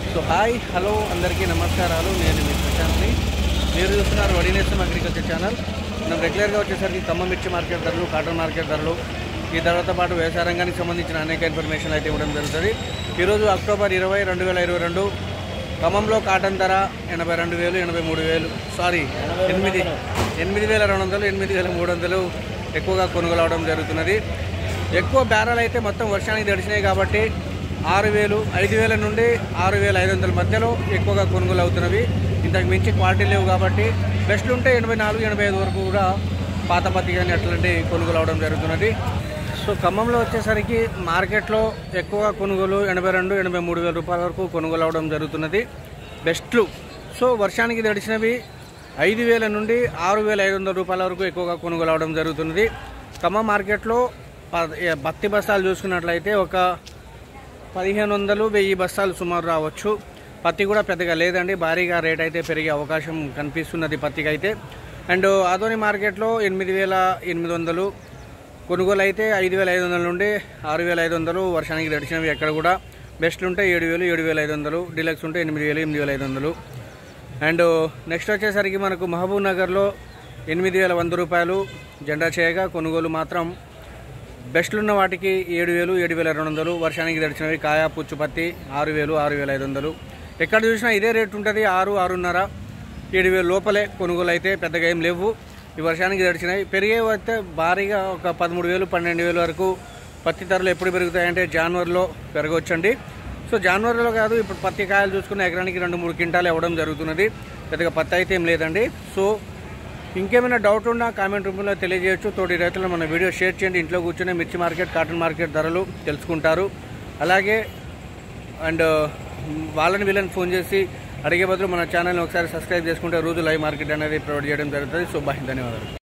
so hi hello అందరికీ నమస్కారాలు నేను మీ ప్రశాంత్ని మీరు చూస్తున్నారు వడినేసం అగ్రికల్చర్ ఛానల్ మనం రెగ్యులర్గా వచ్చేసరికి ఖమ్మం మిర్చి మార్కెట్ ధరలు కాటన్ మార్కెట్ ధరలు ఈ ధరలతో పాటు వ్యవసాయ రంగానికి సంబంధించిన అనేక ఇన్ఫర్మేషన్ అయితే ఇవ్వడం జరుగుతుంది ఈరోజు అక్టోబర్ ఇరవై రెండు వేల ఇరవై రెండు ఖమ్మంలో కాటన్ ధర ఎనభై రెండు వేలు ఎనభై మూడు వేలు సారీ ఎనిమిది ఎనిమిది వేల రెండు వందలు ఎనిమిది వేల మూడు వందలు ఎక్కువగా కొనుగోలు అవడం జరుగుతున్నది ఎక్కువ బ్యారల్ అయితే మొత్తం వర్షానికి తడిచినాయి కాబట్టి ఆరు వేలు ఐదు వేల నుండి ఆరు వేల ఐదు వందల మధ్యలో ఎక్కువగా కొనుగోలు అవుతున్నవి ఇంతకు మించి క్వాలిటీ లేవు కాబట్టి బెస్ట్లు ఉంటే ఎనభై నాలుగు ఎనభై ఐదు వరకు కూడా పాత పత్తి కానీ అట్లాంటి కొనుగోలు అవడం జరుగుతున్నది సో ఖమ్మంలో వచ్చేసరికి మార్కెట్లో ఎక్కువగా కొనుగోలు ఎనభై రెండు ఎనభై మూడు వేల రూపాయల వరకు కొనుగోలు అవడం జరుగుతున్నది బెస్ట్లు సో వర్షానికి తడిచినవి ఐదు వేల నుండి ఆరు వేల ఐదు వందల రూపాయల వరకు ఎక్కువగా కొనుగోలు అవడం జరుగుతున్నది ఖమ్మం మార్కెట్లో ప- ఏ పత్తి బస్తాలు చూసుకున్నట్లయితే ఒక పదిహేను వందలు వెయ్యి బస్తాలు సుమారు రావచ్చు పత్తి కూడా పెద్దగా లేదండి భారీగా రేట్ అయితే పెరిగే అవకాశం కనిపిస్తున్నది పత్తికి అయితే అండ్ ఆదోని మార్కెట్లో ఎనిమిది వేల ఎనిమిది వందలు కొనుగోలు అయితే ఐదు వేల ఐదు వందల నుండి ఆరు వేల ఐదు వందలు వర్షానికి తడిచినవి ఎక్కడ కూడా బెస్ట్లు ఉంటే ఏడు వేలు ఏడు వేల ఐదు వందలు డీలక్స్ ఉంటే ఎనిమిది వేలు ఎనిమిది వేల ఐదు వందలు అండ్ నెక్స్ట్ వచ్చేసరికి మనకు మహబూబ్ నగర్లో ఎనిమిది వేల వంద రూపాయలు జెండా చేయగా కొనుగోలు మాత్రం బెస్ట్లు ఉన్న వాటికి ఏడు వేలు ఏడు వేల రెండు వందలు వర్షానికి తడిచినవి కాయ పుచ్చు పత్తి ఆరు వేలు ఆరు వేల ఐదు వందలు ఎక్కడ చూసినా ఇదే రేట్ ఉంటుంది ఆరు ఆరున్నర ఏడు వేలు లోపలే కొనుగోలు అయితే పెద్దగా ఏం లేవు ఈ వర్షానికి తడిచినాయి పెరిగే అయితే భారీగా ఒక పదమూడు వేలు పన్నెండు వేలు వరకు పత్తి ధరలు ఎప్పుడు పెరుగుతాయంటే జనవరిలో పెరగవచ్చండి సో జనవరిలో కాదు ఇప్పుడు పత్తి కాయలు చూసుకున్న ఎకరానికి రెండు మూడు క్వింటాలు ఇవ్వడం జరుగుతున్నది పెద్దగా పత్తి అయితే ఏం లేదండి సో ఇంకేమైనా డౌట్ ఉన్నా కామెంట్ రూపంలో తెలియజేయచ్చు తోటి రైతులు మన వీడియో షేర్ చేయండి ఇంట్లో కూర్చొని మిర్చి మార్కెట్ కాటన్ మార్కెట్ ధరలు తెలుసుకుంటారు అలాగే అండ్ వాళ్ళని వీళ్ళని ఫోన్ చేసి అడిగే బదులు మన ఛానల్ని ఒకసారి సబ్స్క్రైబ్ చేసుకుంటే రోజు లైవ్ మార్కెట్ అనేది ప్రొవైడ్ చేయడం జరుగుతుంది సో బాయ్ ధన్యవాదాలు